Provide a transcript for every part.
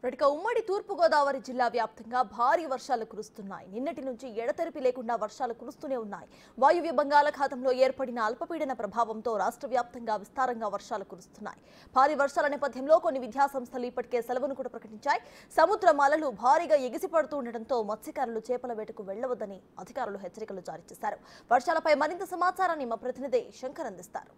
ఇక ఉమ్మడి తూర్పుగోదావరి జిల్లా వ్యాప్తంగా భారీ వర్షాలు కురుస్తున్నాయి నిన్నటి నుంచి ఎడతెరిపి లేకుండా వర్షాలు కురుస్తూనే ఉన్నాయి వాయువ్య బంగాళాఖాతంలో ఏర్పడిన అల్పపీడన ప్రభావంతో రాష్ట్ర వ్యాప్తంగా విస్తారంగా వర్షాలు కురుస్తున్నాయి భారీ వర్షాల నేపథ్యంలో కొన్ని విద్యాసంస్థలు ఇప్పటికే సెలవును కూడా ప్రకటించాయి సముద్ర అలలు భారీగా ఎగిసిపడుతూ ఉండటంతో మత్స్యకారులు చేపల వేటకు వెళ్లవద్దని అధికారులు హెచ్చరికలు జారీ చేశారు వర్షాలపై మరింత సమాచారాన్ని మా ప్రతినిధి శంకర్ అందిస్తారు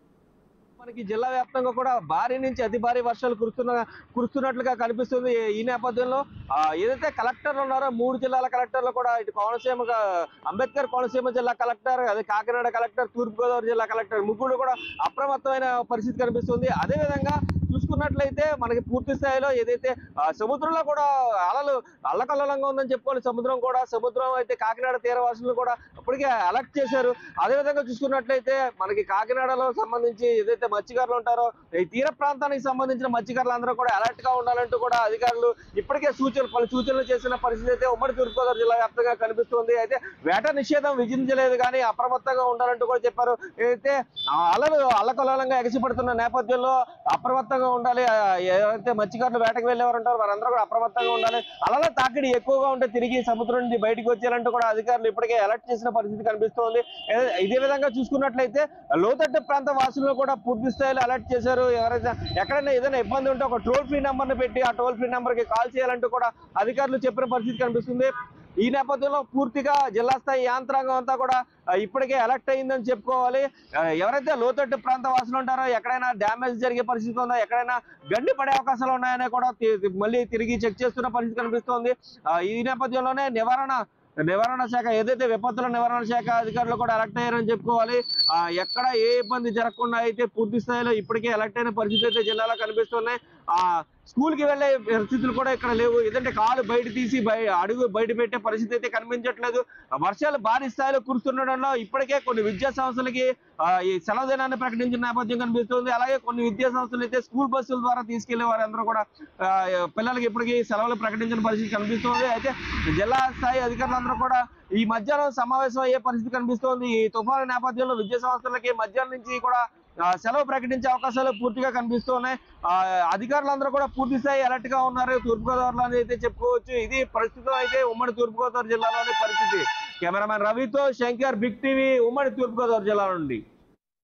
మనకి జిల్లా వ్యాప్తంగా కూడా భారీ నుంచి అతి భారీ వర్షాలు కురుస్తున్న కురుస్తున్నట్లుగా కనిపిస్తుంది ఈ- ఈ నేపథ్యంలో ఆ, ఏదైతే కలెక్టర్లు ఉన్నారో మూడు జిల్లాల కలెక్టర్లు కూడా ఇటు కోనసీమ గా- అంబేద్కర్ కోనసీమ జిల్లా కలెక్టర్ అదే కాకినాడ కలెక్టర్ తూర్పుగోదావరి జిల్లా కలెక్టర్ ముగ్గురు కూడా అప్రమత్తమైన పరిస్థితి కనిపిస్తుంది అదేవిధంగా చూసుకున్నట్లయితే మనకి పూర్తి స్థాయిలో ఏదైతే ఆ, సముద్రంలో కూడా అలలు అల్లకల్లంగా ఉందని చెప్పుకోవాలి సముద్రం కూడా సముద్రం అయితే కాకినాడ తీరవాసులు కూడా ఇప్పటికే అలర్ట్ చేశారు అదేవిధంగా చూసుకున్నట్లయితే మనకి కాకినాడలో సంబంధించి ఏదైతే మత్స్యకారులు ఉంటారో ఈ తీర ప్రాంతానికి సంబంధించిన మత్స్యకారులు అందరూ కూడా అలర్ట్ గా ఉండాలంటూ కూడా అధికారులు ఇప్పటికే సూచనలు పలు సూచనలు చేసిన పరిస్థితి అయితే ఉమ్మడి తూర్పుగోదావరి జిల్లా వ్యాప్తంగా కనిపిస్తుంది అయితే వేట నిషేధం విధించలేదు కానీ అప్రమత్తంగా ఉండాలంటూ కూడా చెప్పారు ఏదైతే ఆ అలలు అల్లకల్లంగా ఎగసిపడుతున్న నేపథ్యంలో అప్రమత్తంగా ఉండాలి ఆ, ఎవరైతే మత్స్యకారులు వేటకు వెళ్ళేవారు ఉంటారో వారందరూ కూడా అప్రమత్తంగా ఉండాలి అలల తాకిడి ఎక్కువగా ఉంటే తిరిగి సముద్రం నుంచి బయటకు వచ్చేయాలంటూ కూడా అధికారులు ఇప్పటికే అలర్ట్ చేసిన పరిస్థితి కనిపిస్తోంది ఏ- ఇదే విధంగా చూసుకున్నట్లయితే లోతట్టు ప్రాంత వాసులను కూడా పూర్తి స్థాయిలో అలర్ట్ చేశారు ఎవరైతే ఎక్కడైనా ఏదైనా ఇబ్బంది ఉంటే ఒక టోల్ ఫ్రీ నెంబర్ ని పెట్టి ఆ టోల్ ఫ్రీ నెంబర్ కి కాల్ చేయాలంటూ కూడా అధికారులు చెప్పిన పరిస్థితి కనిపిస్తుంది ఈ నేపథ్యంలో పూర్తిగా జిల్లా స్థాయి యాంత్రాంగం అంతా కూడా ఆ, ఇప్పటికే అలర్ట్ అయిందని చెప్పుకోవాలి ఆ, ఎవరైతే లోతట్టు ప్రాంత వాసులు ఉంటారో ఎక్కడైనా డ్యామేజ్ జరిగే పరిస్థితి ఉందా ఎక్కడైనా గండి పడే అవకాశాలు ఉన్నాయని కూడా తి- తి- మళ్ళీ తిరిగి చెక్ చేస్తున్న పరిస్థితి కనిపిస్తోంది ఆ, ఈ నేపథ్యంలోనే నివారణ నివారణ శాఖ ఏదైతే విపత్తుల నివారణ శాఖ అధికారులు కూడా అలర్ట్ అయ్యారని చెప్పుకోవాలి ఆ, ఎక్కడ ఏ ఇబ్బంది జరగకుండా అయితే పూర్తి స్థాయిలో ఇప్పటికే అలర్ట్ అయిన పరిస్థితి అయితే జిల్లాలో కనిపిస్తున్నాయి ఆ స్కూల్ కి వెళ్లే పరిస్థితులు కూడా ఇక్కడ లేవు ఎందుకంటే కాలు బయట తీసి బయ అడుగు బయట పెట్టే పరిస్థితి అయితే కనిపించట్లేదు ఆ వర్షాలు భారీ స్థాయిలో కురుస్తుండడంలో ఇప్పటికే కొన్ని విద్యా సంస్థలకి ఆ, ఈ సెలవు దినాన్ని ప్రకటించిన నేపథ్యం కనిపిస్తుంది అలాగే కొన్ని విద్యా సంస్థలు అయితే స్కూల్ బస్సుల ద్వారా తీసుకెళ్లే వారందరూ కూడా ఆ, పిల్లలకి ఇప్పటికీ సెలవులు ప్రకటించిన పరిస్థితి కనిపిస్తుంది అయితే జిల్లా స్థాయి అధికారులందరూ కూడా ఈ మధ్యాహ్నం సమావేశం అయ్యే పరిస్థితి కనిపిస్తోంది ఈ తుఫాను నేపథ్యంలో విద్యా సంస్థలకి మధ్యాహ్నం నుంచి కూడా ఆ, సెలవు ప్రకటించే అవకాశాలు పూర్తిగా కనిపిస్తున్నాయి ఆ, అధికారులందరూ కూడా పూర్తి స్థాయి అలర్ట్ గా ఉన్నారు తూర్పుగోదావరిలో అని అయితే చెప్పుకోవచ్చు ఇది ప్రస్తుతం అయితే ఉమ్మడి తూర్పుగోదావరి జిల్లాలోని పరిస్థితి కెమెరామెన్ రవితో శంకర్ బిగ్ టీవీ ఉమ్మడి తూర్పుగోదావరి జిల్లా నుండి